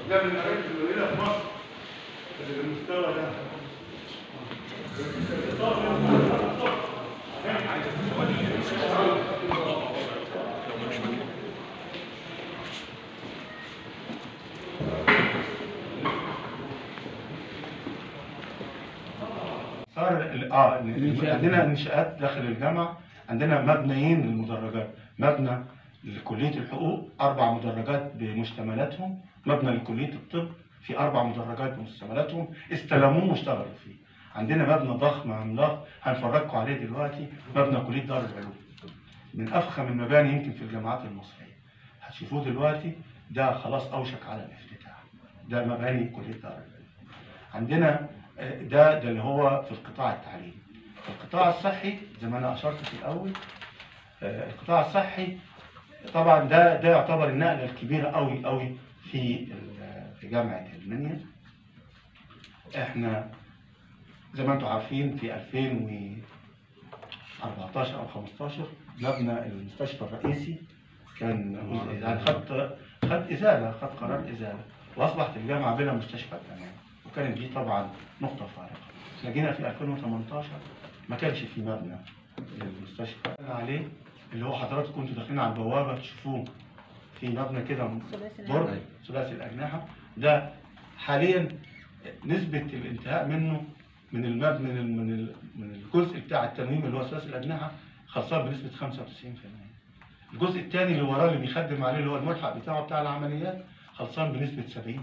ده من الحاجات القليله في مصر اللي بالمستوى ده صار ال- اه ال- عندنا انشاءات داخل الجامعه عندنا مبنيين للمدرجات مبنى لكليه الحقوق اربع مدرجات بمشتملاتهم مبنى لكليه الطب في اربع مدرجات بمشتملاتهم استلموه واشتغلوا فيه عندنا مبنى ضخم عملاق هنفرجكم عليه دلوقتي مبنى كليه دار العلوم من افخم المباني يمكن في الجامعات المصريه هتشوفوه دلوقتي ده خلاص اوشك على الافتتاح ده مباني كليه دار العلوم عندنا آه، ده ده اللي هو في القطاع التعليمي في القطاع الصحي زي ما انا اشرت في الاول آه، القطاع الصحي طبعا ده ده يعتبر النقله الكبيره قوي قوي في ال- في جامعه المنيا احنا زي ما انتم عارفين في 2014 او 15 مبنى المستشفى الرئيسي كان جزء إزالة خد خد ازاله خد قرار ازاله واصبحت الجامعه بلا مستشفى كمان وكانت دي طبعا نقطه فارقه احنا جينا في 2018 ما كانش في مبنى للمستشفى أنا عليه اللي هو حضراتكم كنتوا داخلين على البوابه تشوفوه في مبنى كده ثلاثي برج الأجنحة. ثلاثي الاجنحه ده حاليا نسبه الانتهاء منه من المب من ال- من ال- من الجزء بتاع التنويم اللي هو ثلاثي الاجنحه خلصان بنسبه 95% الجزء الثاني اللي وراه اللي بيخدم عليه اللي هو الملحق بتاعه بتاع العمليات خلصان بنسبه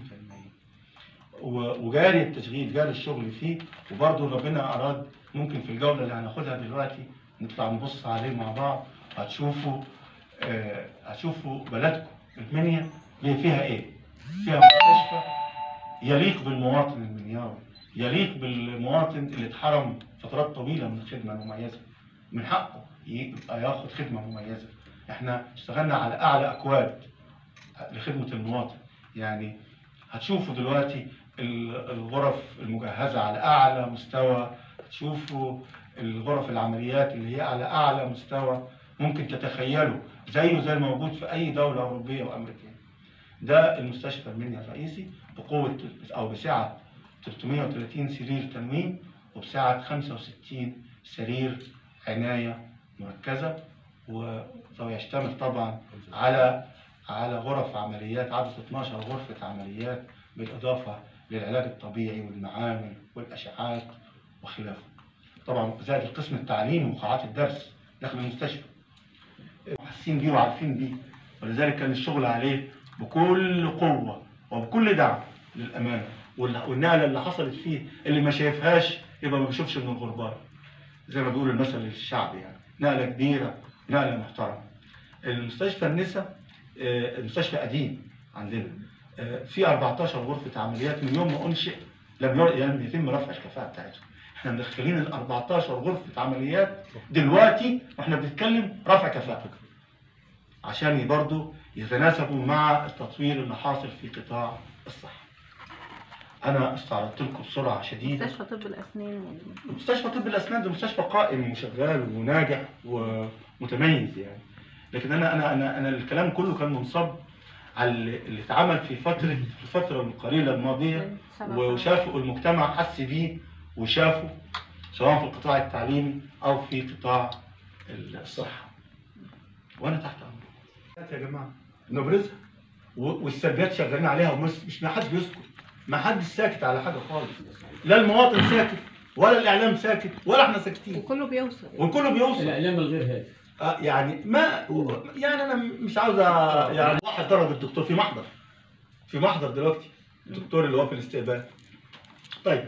70% و- وجاري التشغيل جاري الشغل فيه وبرضه ربنا اراد ممكن في الجوله اللي هناخدها دلوقتي نطلع نبص عليه مع بعض هتشوفوا آه، هتشوفوا بلدكم المنيا هي فيها ايه؟ فيها مستشفى يليق بالمواطن المنياوي يليق بالمواطن اللي اتحرم فترات طويله من الخدمه المميزه من حقه يبقى ياخد خدمه مميزه احنا اشتغلنا على اعلى اكواد لخدمه المواطن يعني هتشوفوا دلوقتي ال- الغرف المجهزه على اعلى مستوى هتشوفوا الغرف العمليات اللي هي على اعلى مستوى ممكن تتخيلوا زيه زي الموجود في اي دوله اوروبيه وامريكيه ده المستشفى المنيا الرئيسي بقوه او بسعه 330 سرير تنويم وبسعه 65 سرير عنايه مركزه و- ويشتمل طبعا على على غرف عمليات عدد 12 غرفه عمليات بالاضافه للعلاج الطبيعي والمعامل والاشعاعات وخلافه. طبعا زائد القسم التعليمي وقاعات الدرس داخل المستشفى. حاسين بيه وعارفين بيه ولذلك كان الشغل عليه بكل قوه وبكل دعم للامانه وال- والنقله اللي حصلت فيه اللي ما شايفهاش يبقى ما بيشوفش من الغربال. زي ما بيقول المثل الشعبي يعني نقله كبيره نقله محترمه. المستشفى النساء آه، المستشفى قديم عندنا آه، في 14 غرفه عمليات من يوم ما انشئ لم ير- لم يتم رفع الكفاءه بتاعتهم. احنا مدخلين ال 14 غرفه عمليات دلوقتي واحنا بنتكلم رفع كفاءه. عشان برضه يتناسبوا مع التطوير اللي حاصل في قطاع الصحه. انا استعرضت لكم بسرعه شديده مستشفى طب الأسنان وال- مستشفى طب الاسنان ده مستشفى قائم وشغال وناجح ومتميز يعني لكن انا انا انا انا الكلام كله كان منصب على اللي اللي اتعمل في فتره في الفتره القليله الماضيه سبع وشافوا المجتمع حس بيه وشافوا سواء في القطاع التعليمي او في قطاع الصحه وانا تحت امرك يا جماعه نبرزها و- والسلبيات شغالين عليها ومش مش ما حد بيسكت ما حدش ساكت على حاجه خالص لا المواطن ساكت ولا الاعلام ساكت ولا احنا ساكتين وكله بيوصل والكل بيوصل الاعلام الغير هادف آه، يعني ما يعني انا مش عاوز أ- يعني واحد ضرب الدكتور في محضر في محضر دلوقتي الدكتور اللي هو في الاستقبال طيب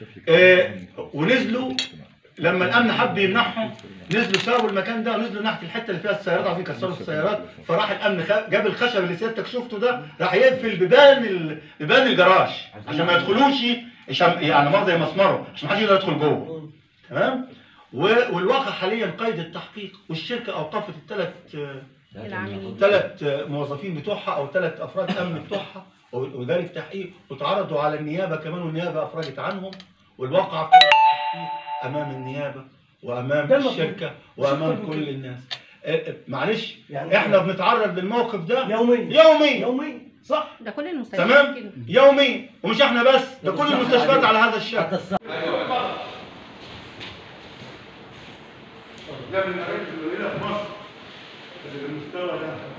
آه ونزلوا لما الامن حب يمنعهم نزلوا سابوا المكان ده ونزلوا ناحيه الحته اللي فيها السيارات عايزين يكسروا السيارات فراح الامن خ- جاب الخشب اللي سيادتك شفته ده راح يقفل بيبان ال... بيبان الجراج عشان ما يدخلوش عشان يعني ما زي مسمره عشان ما حدش يقدر يدخل جوه تمام و- والواقع حاليا قيد التحقيق والشركه اوقفت الثلاث العاملين. ثلاث موظفين بتوعها او ثلاث افراد امن بتوعها وذلك تحقيق وتعرضوا على النيابه كمان والنيابه افرجت عنهم والواقع قيد التحقيق امام النيابه وامام ده المفروض. الشركه وامام شكراً كل جداً. الناس آه، آه، معلش يعني احنا بنتعرض للموقف ده يوميا يوميا يوميا صح ده كل المستشفيات تمام كده يومي ومش احنا بس ده كل الصحة المستشفيات عليك. على هذا الشكل حتى الصح ده من الاماكن القليله في مصر اللي بالمستوى ده